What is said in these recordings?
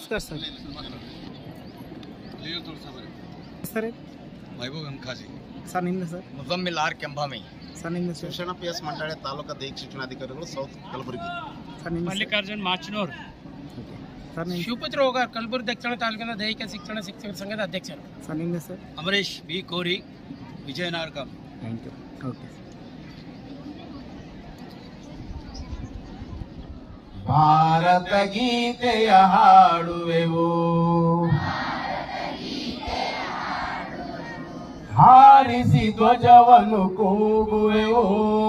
ನಮಸ್ಕಾರ sir sir Mehboob M Khazi sir ನಿಮ್ದು sir Muzammil R Kembhavi sir ನಿಮ್ದು ಸರ್ ಶಿಕ್ಷಣ ಪಿ ಎಸ್ ಮಂಡಳಿ ತಾಲೂಕಾ ದೈಹಿಕ ಶಿಕ್ಷಣಾಧಿಕಾರಿಗಳು ಸೌತ್ ಕಲಬುರಗಿ ಸರ್ ನಿಮ್ದು ಸರ್? ಮಲ್ಲಿಕಾರ್ಜುನ್ ಮಾಚನೂರ್ ಸರ್ ನಿಮ್ದು ಶಿವಪುತ್ರ ಹೋಗ ಕಲಬುರಗಿ ದಕ್ಷಿಣ ತಾಲೂಕಿನ ದೈಹಿಕ ಶಿಕ್ಷಣ ಶಿಕ್ಷಕರ ಸಂಘದ ಅಧ್ಯಕ್ಷರು ಸರ್ ನಿಮ್ದು sir Amaresh B Kori Vijayanagara thank you okay Bharata ಗೀತೆಯ ಹಾಡುವೆವು ಹಾರಿಸಿ ಧ್ವಜವನ್ನು ಕೂಗುವೆವು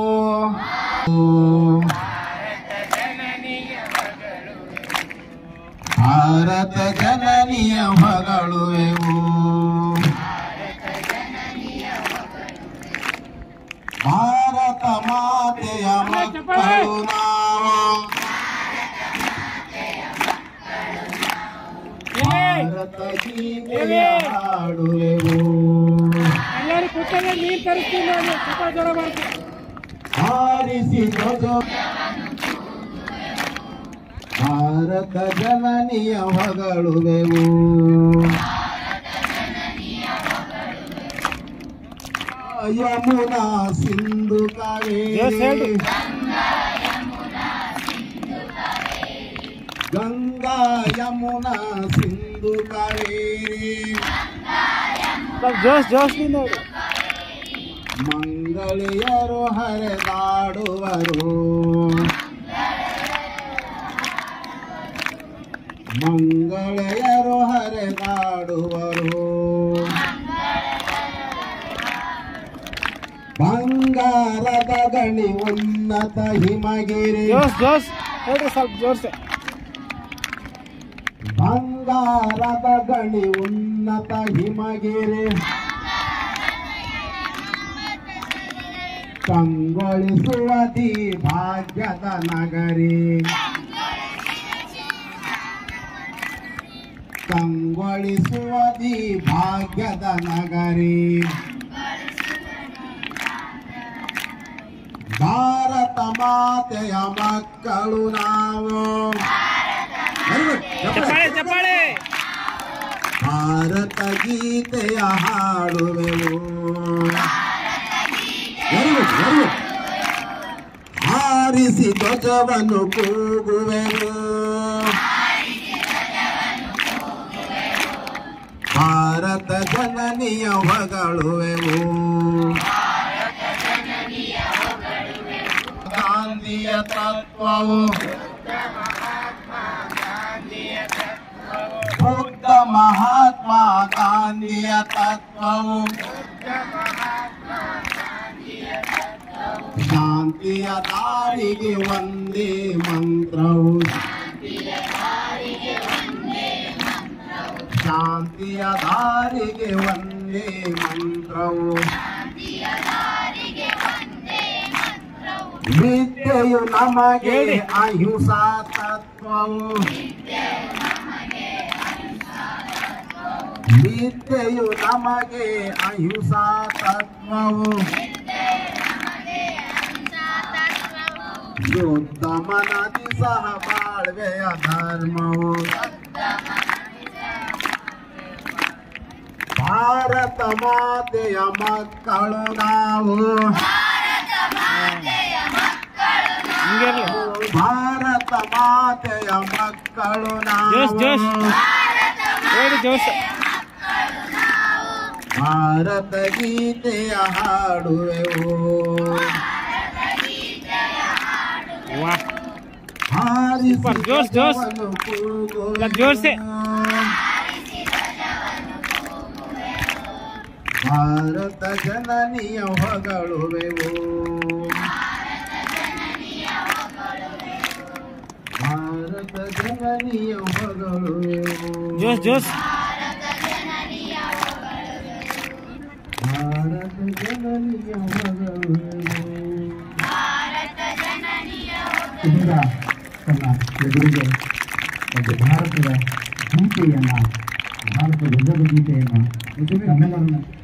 ಭಾರತ ಜನನಿಯ ಮಗಳುವೆವು ಭಾರತ ಮಾತೆಯ ಮಕ್ಕಳು ನಾವು ಭಾರತ ಗೀತೆಯ ಹಾಡುವೆವು ಎಲ್ಲರೂ ಕೂತಾಗ ನೀರು ತರಿಸ್ತೀನಿ ನೋಡಿ ಸ್ವಲ್ಪ ಜ್ವರ ಮಾಡ್ತೀನಿ ಹಾರಿಸಿ ಧ್ವಜ ಭಾರತ ಜನನಿಯ ಹೊಗಳುವೆವು ಯಮುನಾ ಸಿಂಧು Yes, ಕಾವೇರಿ ಹೇಳ್ರಿ. ಗಂಗಾ ಯಮುನಾ ಸಿಂಧು ಕಾವೇರಿ ಸ್ವಲ್ಪ ಜೋಶ್ ಜೋಶ್ನಿಂದ ಹೇಳಿ ಮಂಗಳಿಯರು ಹರಿದಾಡುವರು ಮಂಗಳೆಯರು ಹರಿದಾಡುವರು ಬಂಗಾರದ ಗಣಿ ಉನ್ನತ ಹಿಮಗಿರಿ ಜೋಶ್ ಜೋಶ್ ಹೇಳ್ರಿ ಸ್ವಲ್ಪ ಜೋರ್ಸೆ ಬಂಗಾರದ ಗಣಿ ಉನ್ನತ ಹಿಮಗಿರಿ ಕಂಗೊಳಿಸುವದಿ ಭಾಗ್ಯದ ನಗರಿ ಕಂಗೊಳಿಸುವದಿ ಭಾಗ್ಯದ ನಗರಿ ಭಾರತ ಮಾತೆಯ ಮಕ್ಕಳು ನಾವು Very good. ಚಪ್ಪಾಳೆ ಚಪ್ಪಾಳೆ ಭಾರತ ಗೀತೆಯ ಹಾಡುವೆವು ವೆರಿ ಗುಡ್ ವೆರಿ ಗುಡ್ ಹಾರಿಸಿ ಧ್ವಜವನ್ನು ಕೂಗುವೆವು ಭಾರತ ಜನನಿಯ ಹೊಗಳುವೆವು ಗಾಂಧಿಯ ತತ್ವವು ಬುದ್ಧ ಮಹಾತ್ಮ ಗಾಂಧಿಯ ತತ್ವವು ಶಾಂತಿಯ ದಾರಿಗೆ ಒಂದೇ ಮಂತ್ರವು ಶಾಂತಿಯ ದಾರಿಗೆ ಒಂದೇ ಮಂತ್ರವು ವಿದ್ಯೆಯು ನಮಗೆ ಅಹಿಂಸಾ ತತ್ವವು ವಿದ್ಯೆಯು ನಮಗೆ ಅಹಿಂಸಾ ತತ್ವವು ಶುದ್ಧ ಮನದಿ ಸಹ ಬಾಳ್ವೆಯ ಧರ್ಮವು ಭಾರತ ಮಾತೆಯ ಮಕ್ಕಳು ನಾವು ಹಿಂಗಿರ್ಲಿ ಭಾರತ ಮಾತೆಯ ಮಕ್ಕಳು ಜೋಶ್, ಜೋಶ್. ನಾವು ಹೇಳಿ ಜೋಶ್ ಭಾರತ ಗೀತೆಯ ಹಾಡುವೆವು ವಾ ಹಾರಿಸಿ ಸೂಪರ್, ಜೋಶ್, ಜೋಶ್. ಧ್ವಜವನ್ನು ಕೂಗುವೆವು. ಇಲ್ಲ, ಜೋಶೆ. ಭಾರತ ಜನನಿಯ ಹೊಗಳುವೆವು ಭಾರತ ಜನನಿಯ ಹೊಗಳುವೆವು ಜೋಶ್ ಜೋಶ್ ಭಾರತ ಜನನಿಯ ಹೊಗಳುವೆವು ಇದೀಗ ತನ್ನ ಎದುರಿಗೆ ಒಂದು ಭಾರತದ ಗೀತೆಯನ್ನ ಭಾರತ ಧ್ವಜದ ಗೀತೆಯನ್ನ ನಮ್ಮೆಲ್ಲರನ್ನ